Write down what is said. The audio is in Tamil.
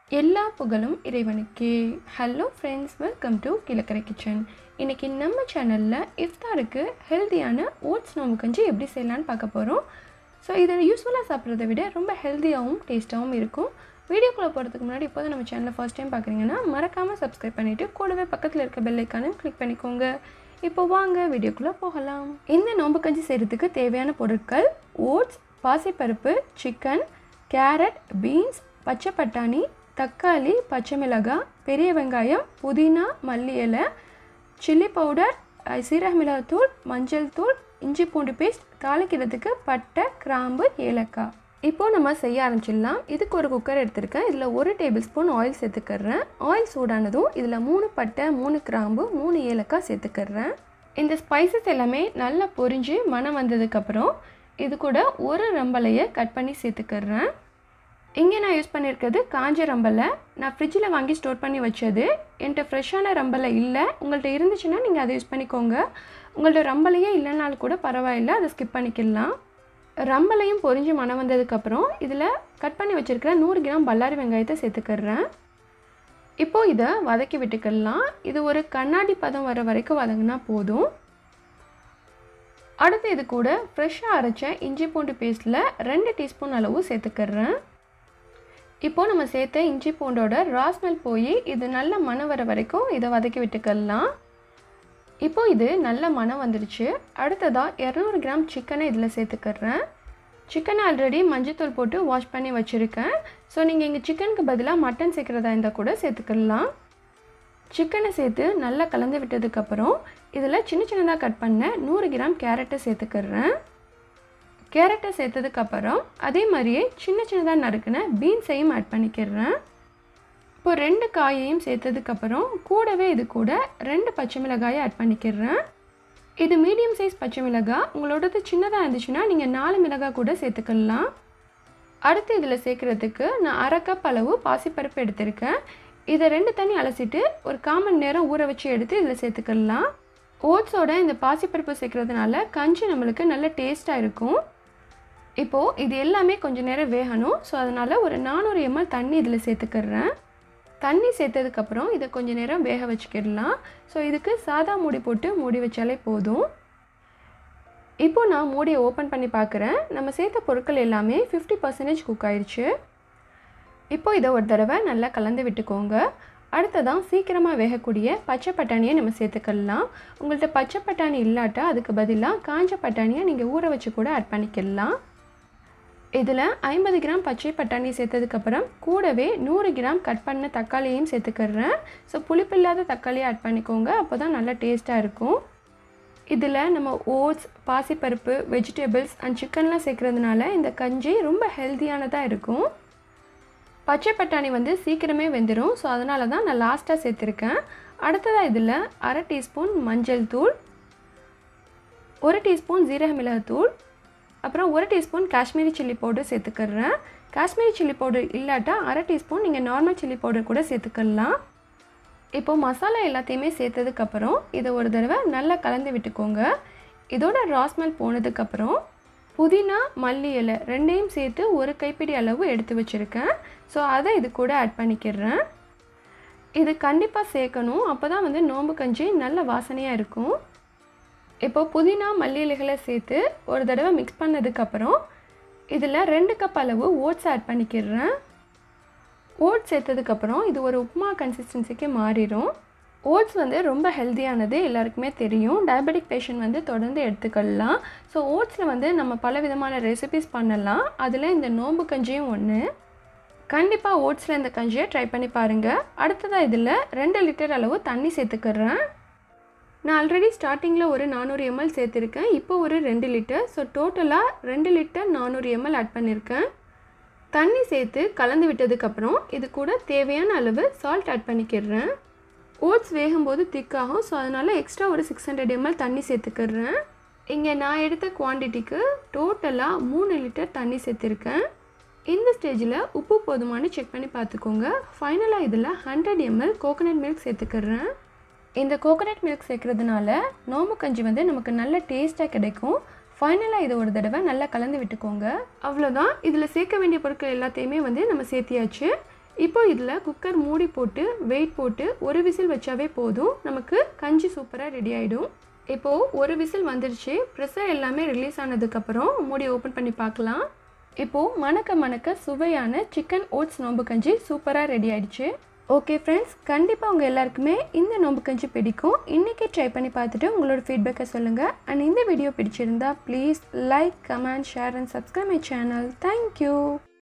எல்லா புகழும் இறைவனுக்கே hello friends welcome to Kilakarai kitchen இன்றைக்கி நம்ம சேனலில் இஃப்தாருக்கு ஹெல்த்தியான ஓட்ஸ் நோம்பு கஞ்சி எப்படி செய்யலான்னு பார்க்க போகிறோம் ஸோ இதை யூஸ்ஃபுல்லாக சாப்பிட்றத விட ரொம்ப ஹெல்த்தியாகவும் டேஸ்ட்டாகவும் இருக்கும் வீடியோக்குள்ளே போகிறதுக்கு முன்னாடி இப்போது நம்ம சேனலை ஃபர்ஸ்ட் டைம் பார்க்குறீங்கன்னா மறக்காமல் சப்ஸ்கிரைப் பண்ணிவிட்டு கூடவே பக்கத்தில் இருக்க பெல் ஐக்கானும் கிளிக் பண்ணிக்கோங்க இப்போ வாங்க வீடியோக்குள்ளே போகலாம் இந்த நோம்பு கஞ்சி செய்கிறதுக்கு தேவையான பொருட்கள் ஓட்ஸ் பாசிப்பருப்பு சிக்கன் கேரட் பீன்ஸ் பச்சை பட்டாணி தக்காளி பச்சை மிளகாய் பெரிய வெங்காயம் புதினா மல்லி இலை சில்லி பவுடர் அஹ், சீரக மிளகாத்தூள் மஞ்சள் தூள் இஞ்சி பூண்டு பேஸ்ட் தாளிக்கிறதுக்கு பட்டை கிராம்பு ஏலக்காய் இப்போ நம்ம செய்ய ஆரம்பிச்சிடலாம் இதுக்கு ஒரு குக்கர் எடுத்திருக்கேன் இதில் ஒரு டேபிள் ஸ்பூன் ஆயில் சேர்த்துக்கிறேன் ஆயில் சூடானதும் இதில் மூணு பட்டை மூணு கிராம்பு மூணு ஏலக்காய் சேர்த்துக்கிறேன் இந்த ஸ்பைசஸ் எல்லாமே நல்லா பொரிஞ்சு மனம் வந்ததுக்கப்புறம் இது கூட ஒரு ரம்பலையை கட் பண்ணி சேர்த்துக்கிறேன் இங்கே நான் யூஸ் பண்ணியிருக்கிறது காஞ்ச ரம்பலை நான் ஃப்ரிட்ஜில் வாங்கி ஸ்டோர் பண்ணி வச்சது என்கிட்ட ஃப்ரெஷ்ஷான ரம்பலை இல்லை உங்கள்கிட்ட இருந்துச்சுன்னா நீங்கள் அதை யூஸ் பண்ணிக்கோங்க உங்கள்கிட்ட ரம்பலையே இல்லைனாலும் கூட பரவாயில்ல அதை ஸ்கிப் பண்ணிக்கலாம் ரம்பலையும் பொரிஞ்சு மனம் வந்ததுக்கப்புறம் இதில் கட் பண்ணி வச்சுருக்கிற நூறு கிராம் பல்லாரி வெங்காயத்தை சேர்த்துக்கிறேன் இப்போது இதை வதக்கி விட்டுக்கலாம் இது ஒரு கண்ணாடி பதம் வர வரைக்கும் வதங்கினா போதும் அடுத்து இது கூட ஃப்ரெஷ்ஷாக அரைச்ச இஞ்சி பூண்டு பேஸ்ட்டில் ரெண்டு டீஸ்பூன் அளவு சேர்த்துக்கிறேன் இப்போது நம்ம சேர்த்த இஞ்சி பூண்டோட ராஸ்மெல் போய் இது நல்ல மணம் வர வரைக்கும் இதை வதக்கி விட்டுக்கலாம் இப்போ இது நல்ல மணம் வந்துருச்சு அடுத்ததாக இரநூறு கிராம் சிக்கனை இதில் சேர்த்துக்கிறேன் சிக்கனை ஆல்ரெடி மஞ்சத்தூள் போட்டு வாஷ் பண்ணி வச்சுருக்கேன் ஸோ நீங்கள் இங்கே சிக்கனுக்கு பதிலாக மட்டன் சேர்க்குறதா இருந்தால் கூட சேர்த்துக்கலாம் சிக்கனை சேர்த்து நல்லா கலந்து விட்டதுக்கப்புறம் இதில் சின்ன சின்னதாக கட் பண்ண நூறு கிராம் கேரட்டை சேர்த்துக்கிறேன் கேரட்டை சேர்த்ததுக்கப்புறம் அதே மாதிரியே சின்ன சின்னதாக நறுக்கின பீன்ஸையும் ஆட் பண்ணிக்கிறேன் இப்போ ரெண்டு காயையும் சேர்த்ததுக்கப்புறம் கூடவே இது கூட ரெண்டு பச்சை மிளகாயை ஆட் பண்ணிக்கிறேன் இது மீடியம் சைஸ் பச்சை மிளகாய் உங்களோடது சின்னதாக இருந்துச்சுன்னா நீங்கள் நாலு மிளகாய் கூட சேர்த்துக்கலாம் அடுத்து இதில் சேர்க்குறதுக்கு நான் அரை கப் அளவு பாசிப்பருப்பு எடுத்திருக்கேன் இதை ரெண்டு தண்ணி அலசிட்டு ஒரு காமன் நேரம் ஊற வச்சு எடுத்து இதில் சேர்த்துக்கலாம் ஓட்ஸோட இந்த பாசிப்பருப்பு சேர்க்குறதுனால கஞ்சி நம்மளுக்கு நல்ல டேஸ்ட்டாக இருக்கும் இப்போது இது எல்லாமே கொஞ்சம் நேரம் வேகணும் ஸோ அதனால் ஒரு நானூறு எம்எல் தண்ணி இதில் சேர்த்துக்கிறேன் தண்ணி சேர்த்ததுக்கப்புறம் இதை கொஞ்சம் நேரம் வேக வச்சுக்கிடலாம் ஸோ இதுக்கு சாதா மூடி போட்டு மூடி வச்சாலே போதும் இப்போ நான் மூடியை ஓப்பன் பண்ணி பார்க்குறேன் நம்ம சேர்த்த பொருட்கள் எல்லாமே ஃபிஃப்டி பர்சன்டேஜ் குக் ஆயிடுச்சு இப்போ இதை ஒரு தடவை நல்லா கலந்து விட்டுக்கோங்க அடுத்ததான் சீக்கிரமாக வேகக்கூடிய பச்சை பட்டாணியை நம்ம சேர்த்துக்கலாம் உங்கள்கிட்ட பச்சை பட்டாணி இல்லாட்டா அதுக்கு பதிலாக காஞ்ச பட்டாணியை நீங்கள் ஊற வச்சு கூட ஆட் பண்ணிக்கலாம் இதில் ஐம்பது கிராம் பச்சை பட்டாணி சேர்த்ததுக்கப்புறம் கூடவே நூறு கிராம் கட் பண்ண தக்காளியையும் சேர்த்துக்கிறேன் ஸோ புளிப்பில்லாத தக்காளியை ஆட் பண்ணிக்கோங்க அப்போ தான் நல்லா டேஸ்ட்டாக இருக்கும் இதில் நம்ம ஓட்ஸ் பாசிப்பருப்பு வெஜிடபிள்ஸ் அண்ட் சிக்கன்லாம் சேர்க்குறதுனால இந்த கஞ்சி ரொம்ப ஹெல்த்தியானதாக இருக்கும் பச்சை பட்டாணி வந்து சீக்கிரமே வெந்துடும் ஸோ அதனால தான் நான் லாஸ்ட்டாக சேர்த்துருக்கேன் அடுத்ததாக இதில் அரை டீஸ்பூன் மஞ்சள் தூள் ஒரு டீஸ்பூன் ஜீரக மிளகுத்தூள் அப்புறம் ஒரு டீஸ்பூன் காஷ்மீரி சில்லி பவுடர் சேர்த்துக்கிறேன் காஷ்மீரி சில்லி பவுடர் இல்லாட்டா அரை டீஸ்பூன் நீங்கள் நார்மல் சில்லி பவுடர் கூட சேர்த்துக்கலாம் இப்போது மசாலா எல்லாத்தையுமே சேர்த்ததுக்கப்புறம் இதை ஒரு தடவை நல்லா கலந்து விட்டுக்கோங்க இதோட ராஸ்மெல் போனதுக்கப்புறம் புதினா மல்லி இலை ரெண்டையும் சேர்த்து ஒரு கைப்பிடி அளவு எடுத்து வச்சுருக்கேன் ஸோ அதை இது கூட ஆட் பண்ணிக்கிறேன் இது கண்டிப்பாக சேர்க்கணும் அப்போ தான் வந்து நோம்பு கஞ்சி நல்ல வாசனையாக இருக்கும் இப்போ புதினா மல்லி இலைகளை சேர்த்து ஒரு தடவை மிக்ஸ் பண்ணதுக்கப்புறம் இதில் ரெண்டு கப் அளவு ஓட்ஸ் ஆட் பண்ணிக்கிறேன் ஓட்ஸ் சேர்த்ததுக்கப்புறம் இது ஒரு உப்புமா கன்சிஸ்டன்சிக்கு மாறிடும் ஓட்ஸ் வந்து ரொம்ப ஹெல்த்தியானது எல்லாருக்குமே தெரியும் டயபெட்டிக் பேஷண்ட் வந்து தொடர்ந்து எடுத்துக்கலாம் ஸோ ஓட்ஸில் வந்து நம்ம பல விதமான ரெசிபிஸ் பண்ணலாம் அதில் இந்த நோம்பு கஞ்சியும் ஒன்று கண்டிப்பாக ஓட்ஸில் இந்த கஞ்சியை ட்ரை பண்ணி பாருங்கள் அடுத்ததாக இதில் ரெண்டு லிட்டர் அளவு தண்ணி சேர்த்துக்கிறேன் நான் ஆல்ரெடி ஸ்டார்டிங்கில் ஒரு நானூறு எம்எல் சேர்த்துருக்கேன் இப்போ ஒரு ரெண்டு லிட்டர் ஸோ டோட்டலாக ரெண்டு லிட்டர் நானூறு எம்எல் ஆட் பண்ணியிருக்கேன் தண்ணி சேர்த்து கலந்து விட்டதுக்கப்புறம் இது கூட தேவையான அளவு சால்ட் ஆட் பண்ணிக்கிறேன் ஓட்ஸ் வேகும்போது திக்காகும் ஸோ அதனால் எக்ஸ்ட்ரா ஒரு சிக்ஸ் ஹண்ட்ரட் எம்எல் தண்ணி சேர்த்துக்கிறேன் இங்கே நான் எடுத்த குவான்டிட்டிக்கு டோட்டலாக மூணு லிட்டர் தண்ணி சேர்த்துருக்கேன் இந்த ஸ்டேஜில் உப்பு போதுமானு செக் பண்ணி பார்த்துக்கோங்க ஃபைனலாக இதில் ஹண்ட்ரட் எம்எல் கோகனட் மில்க் சேர்த்துக்கிறேன் இந்த கோகனட் மில்க் சேர்க்குறதுனால நோம்பு கஞ்சி வந்து நமக்கு நல்ல டேஸ்ட்டாக கிடைக்கும் ஃபைனலாக இதை ஒரு தடவை நல்லா கலந்து விட்டுக்கோங்க அவ்வளோதான் இதில் சேர்க்க வேண்டிய பொருட்கள் எல்லாத்தையுமே வந்து நம்ம சேர்த்தியாச்சு இப்போ இதில் குக்கர் மூடி போட்டு வெயிட் போட்டு ஒரு விசில் வச்சாவே போதும் நமக்கு கஞ்சி சூப்பராக ரெடி ஆகிடும் இப்போது ஒரு விசில் வந்துருச்சு ப்ரெஷர் எல்லாமே ரிலீஸ் ஆனதுக்கப்புறம் மூடி ஓப்பன் பண்ணி பார்க்கலாம் இப்போது மணக்க மணக்க சுவையான சிக்கன் ஓட்ஸ் நோம்பு கஞ்சி சூப்பராக ரெடி ஆயிடுச்சு ஓகே ஃப்ரெண்ட்ஸ் கண்டிப்பாக உங்கள் எல்லாருக்குமே இந்த நோம்பு கஞ்சி பிடிக்கும் இன்றைக்கி ட்ரை பண்ணி பார்த்துட்டு உங்களோட ஃபீட்பேக்கை சொல்லுங்கள் அண்ட் இந்த வீடியோ பிடிச்சிருந்தா please like comment share and subscribe my channel thank you